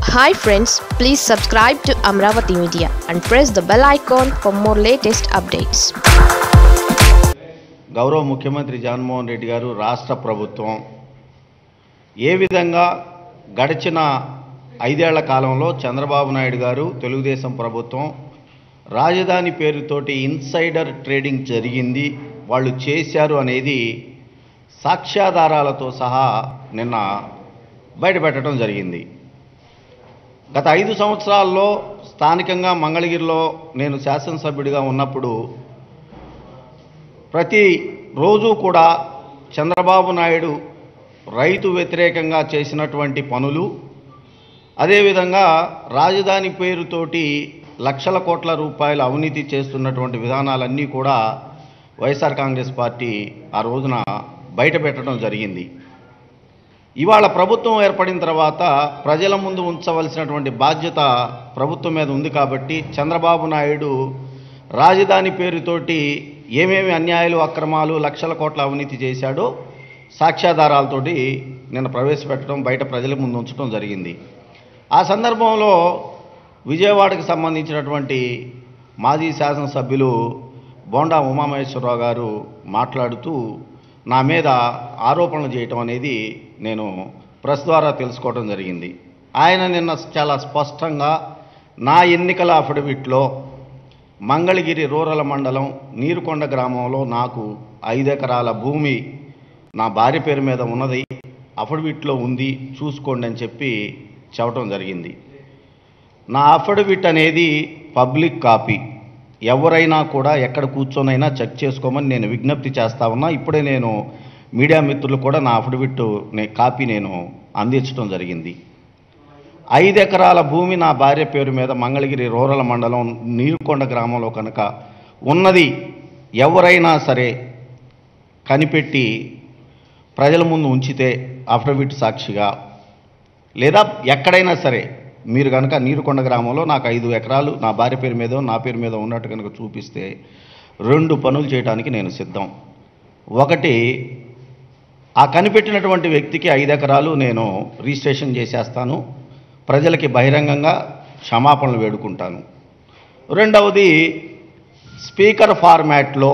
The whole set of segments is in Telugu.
hi friends please subscribe to Amaravati media and press the bell icon for more latest updates గౌరవ ముఖ్యమంత్రి జగన్మోహన్ రెడ్డి గారు రాష్ట్ర ప్రభుత్వం ఏ విధంగా గడిచిన ఐదేళ్ల కాలంలో చంద్రబాబు నాయుడు గారు తెలుగుదేశం ప్రభుత్వం రాజధాని పేరుతోటి ఇన్సైడర్ ట్రేడింగ్ జరిగింది వాళ్ళు చేశారు అనేది సాక్ష్యాధారాలతో సహా నిన్న బయటపెట్టడం జరిగింది గత ఐదు సంవత్సరాల్లో స్థానికంగా మంగళగిరిలో నేను శాసనసభ్యుడిగా ఉన్నప్పుడు ప్రతి రోజు కూడా చంద్రబాబు నాయుడు రైతు వ్యతిరేకంగా చేసినటువంటి పనులు అదేవిధంగా రాజధాని పేరుతోటి లక్షల కోట్ల రూపాయల అవినీతి చేస్తున్నటువంటి విధానాలన్నీ కూడా వైఎస్ఆర్ కాంగ్రెస్ పార్టీ ఆ రోజున బయటపెట్టడం జరిగింది ఇవాళ ప్రభుత్వం ఏర్పడిన తర్వాత ప్రజల ముందు ఉంచవలసినటువంటి బాధ్యత ప్రభుత్వం మీద ఉంది కాబట్టి చంద్రబాబు నాయుడు రాజధాని పేరుతోటి ఏమేమి అన్యాయాలు అక్రమాలు లక్షల కోట్ల అవినీతి చేశాడో సాక్ష్యాధారాలతోటి నిన్న ప్రవేశపెట్టడం బయట ప్రజల ముందు ఉంచడం జరిగింది ఆ సందర్భంలో విజయవాడకు సంబంధించినటువంటి మాజీ శాసనసభ్యులు బోండా ఉమామహేశ్వరరావు గారు మాట్లాడుతూ నా మీద ఆరోపణలు చేయటం అనేది నేను ప్రెస్ ద్వారా తెలుసుకోవడం జరిగింది ఆయన నిన్న చాలా స్పష్టంగా నా ఎన్నికల అఫిడవిట్లో మంగళగిరి రూరల్ మండలం నీరుకొండ గ్రామంలో నాకు ఐదు ఎకరాల భూమి నా భార్య పేరు మీద ఉన్నది అఫిడవిట్లో ఉంది చూసుకోండి అని చెప్పి చెప్పడం జరిగింది నా అఫిడవిట్ అనేది పబ్లిక్ కాపీ ఎవరైనా కూడా ఎక్కడ కూర్చొనైనా చెక్ చేసుకోమని నేను విజ్ఞప్తి చేస్తా ఉన్నా ఇప్పుడే నేను మీడియా మిత్రులు కూడా నా అఫిడవిట్ నే- కాపీ నేను అందించడం జరిగింది ఐదు ఎకరాల భూమి నా భార్య పేరు మీద మంగళగిరి రూరల్ మండలం నీరుకొండ గ్రామంలో కనుక ఉన్నది ఎవరైనా సరే కనిపెట్టి ప్రజల ముందు ఉంచితే అఫిడవిట్ సాక్షిగా లేదా ఎక్కడైనా సరే మీరు కనుక నీరుకొండ గ్రామంలో నాకు ఐదు ఎకరాలు నా భార్య పేరు మీద నా పేరు మీద ఉన్నట్టు కనుక చూపిస్తే రెండు పనులు చేయడానికి నేను సిద్ధం ఒకటి ఆ కనిపెట్టినటువంటి వ్యక్తికి ఐదు ఎకరాలు నేను రిజిస్ట్రేషన్ చేసేస్తాను ప్రజలకి బహిరంగంగా క్షమాపణలు వేడుకుంటాను రెండవది స్పీకర్ ఫార్మాట్లో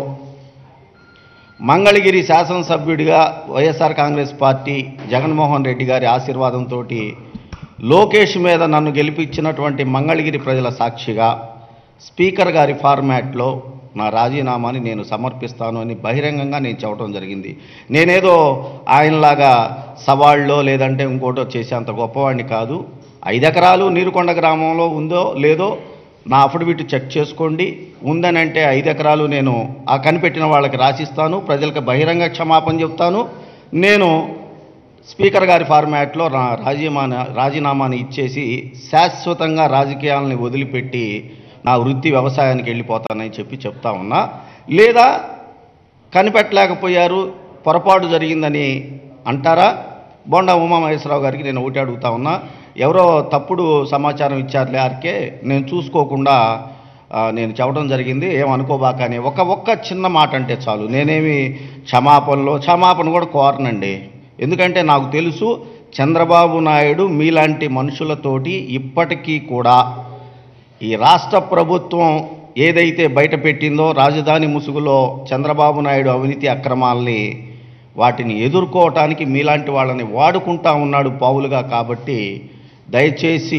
మంగళగిరి శాసనసభ్యుడిగా వైఎస్ఆర్ కాంగ్రెస్ పార్టీ జగన్మోహన్ రెడ్డి గారి ఆశీర్వాదంతో లోకేష్ మీద నన్ను గెలిపించినటువంటి మంగళగిరి ప్రజల సాక్షిగా స్పీకర్ గారి ఫార్మాట్లో నా రాజీనామాని నేను సమర్పిస్తాను అని బహిరంగంగా నేను చెప్పడం జరిగింది నేనేదో ఆయనలాగా సవాళ్ళలో లేదంటే ఇంకోటో చేసేంత గొప్పవాడిని కాదు ఐదు ఎకరాలు నీరుకొండ గ్రామంలో ఉందో లేదో నా అఫిడవిట్ చెక్ చేసుకోండి ఉందని అంటే ఐదు ఎకరాలు నేను ఆ కనిపెట్టిన వాళ్ళకి రాసిస్తాను ప్రజలకు బహిరంగ క్షమాపణ చెప్తాను నేను స్పీకర్ గారి ఫార్మాట్లో నా రాజీనామా రాజీనామాని ఇచ్చేసి శాశ్వతంగా రాజకీయాలని వదిలిపెట్టి నా వృత్తి వ్యవసాయానికి వెళ్ళిపోతానని చెప్పి చెప్తా ఉన్నా లేదా కనిపెట్టలేకపోయారు పొరపాటు జరిగిందని అంటారా బొండా ఉమామహేశ్వరరావు గారికి నేను ఒకటి అడుగుతా ఉన్నా ఎవరో తప్పుడు సమాచారం ఇచ్చారులే ఆర్కే నేను చూసుకోకుండా ఆ, నేను చెప్పడం జరిగింది ఏమనుకోబాక అని ఒక ఒక్క చిన్న మాట అంటే చాలు నేనేమి క్షమాపణలో క్షమాపణ కూడా కోరనండి ఎందుకంటే నాకు తెలుసు చంద్రబాబు నాయుడు మీలాంటి మనుషులతోటి ఇప్పటికీ కూడా ఈ రాష్ట్ర ప్రభుత్వం ఏదైతే బయట పెట్టిందో రాజధాని ముసుగులో చంద్రబాబు నాయుడు అవినీతి అక్రమాల్ని వాటిని ఎదుర్కోవటానికి మీలాంటి వాళ్ళని వాడుకుంటా ఉన్నాడు పావులుగా కాబట్టి దయచేసి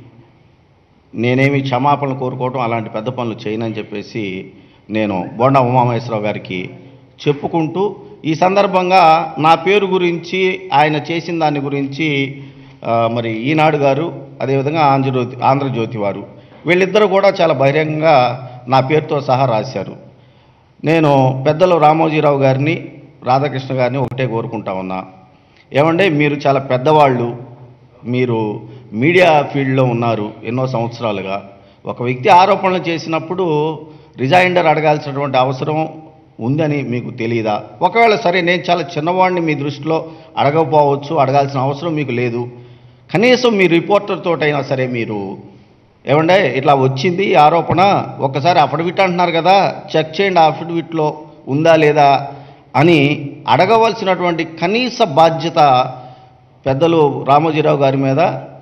నేనేమి క్షమాపణ కోరుకోవటం అలాంటి పెద్ద పనులు చేయనని చెప్పేసి నేను బొండా ఉమామహేశ్వరరావు గారికి చెప్పుకుంటూ ఈ సందర్భంగా నా పేరు గురించి ఆయన చేసిన దాని గురించి ఆ, మరి ఈనాడు గారు అదేవిధంగా ఆంధ్రజ్యోతి ఆంధ్రజ్యోతి వారు వీళ్ళిద్దరూ కూడా చాలా బహిరంగంగా నా పేరుతో సహా రాశారు నేను పెద్దలు రామోజీరావు గారిని రాధాకృష్ణ గారిని ఒకటే కోరుకుంటా ఉన్నా ఏమంటే మీరు చాలా పెద్దవాళ్ళు మీరు మీడియా ఫీల్డ్లో ఉన్నారు ఎన్నో సంవత్సరాలుగా ఒక వ్యక్తి ఆరోపణలు చేసినప్పుడు రిజైండర్ అడగాల్సినటువంటి అవసరం ఉందని మీకు తెలియదా ఒకవేళ సరే నేను చాలా చిన్నవాడిని మీ దృష్టిలో అడగకపోవచ్చు అడగాల్సిన అవసరం మీకు లేదు కనీసం మీ రిపోర్టర్ తోటైనా సరే మీరు ఏమండే ఇట్లా వచ్చింది ఈ ఆరోపణ ఒక్కసారి అఫిడవిట్ అంటున్నారు కదా చెక్ చేయండి ఆ అఫిడవిట్లో ఉందా లేదా అని అడగవలసినటువంటి కనీస బాధ్యత పెద్దలు రామోజీరావు గారి మీద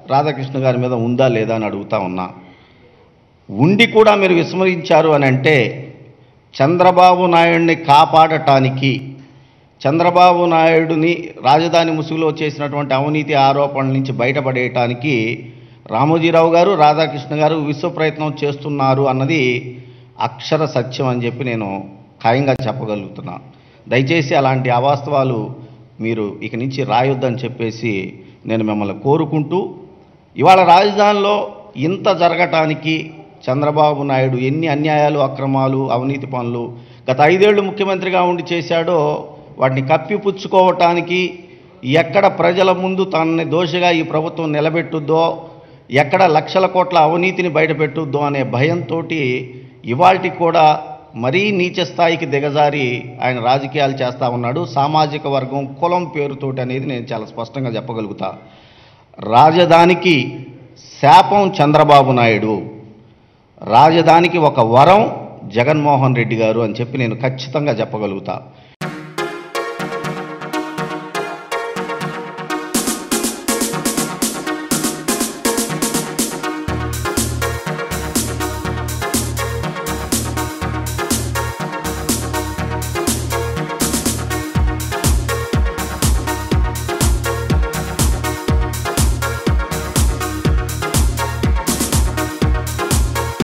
రాధాకృష్ణ గారి మీద ఉందా లేదా అని అడుగుతా ఉన్నా ఉండి కూడా మీరు విస్మరించారు అని అంటే చంద్రబాబు నాయుడిని కాపాడటానికి చంద్రబాబు నాయుడుని రాజధాని ముసుగులో చేసినటువంటి అవినీతి ఆరోపణల నుంచి బయటపడేయటానికి రామోజీరావు గారు రాధాకృష్ణ గారు విశ్వ ప్రయత్నం చేస్తున్నారు అన్నది అక్షర సత్యం అని చెప్పి నేను ఖాయంగా చెప్పగలుగుతున్నా దయచేసి అలాంటి అవాస్తవాలు మీరు ఇక నుంచి రాయొద్దని చెప్పేసి నేను మిమ్మల్ని కోరుకుంటూ ఇవాళ రాజధానిలో ఇంత జరగటానికి చంద్రబాబు నాయుడు ఎన్ని అన్యాయాలు అక్రమాలు అవినీతి పనులు గత ఐదేళ్లు ముఖ్యమంత్రిగా ఉండి చేశాడో వాటిని కప్పిపుచ్చుకోవటానికి ఎక్కడ ప్రజల ముందు తనని దోషిగా ఈ ప్రభుత్వం నిలబెట్టుద్దో ఎక్కడ లక్షల కోట్ల అవినీతిని బయటపెట్టుద్దో అనే భయంతో ఇవాల్టి కూడా మరీ నీచ స్థాయికి దిగజారి ఆయన రాజకీయాలు చేస్తూ ఉన్నాడు సామాజిక వర్గం కులం పేరుతోటి అనేది నేను చాలా స్పష్టంగా చెప్పగలుగుతా రాజధానికి శాపం చంద్రబాబు నాయుడు రాజధానికి ఒక వరం జగన్మోహన్ రెడ్డి గారు అని చెప్పి నేను ఖచ్చితంగా చెప్పగలుగుతా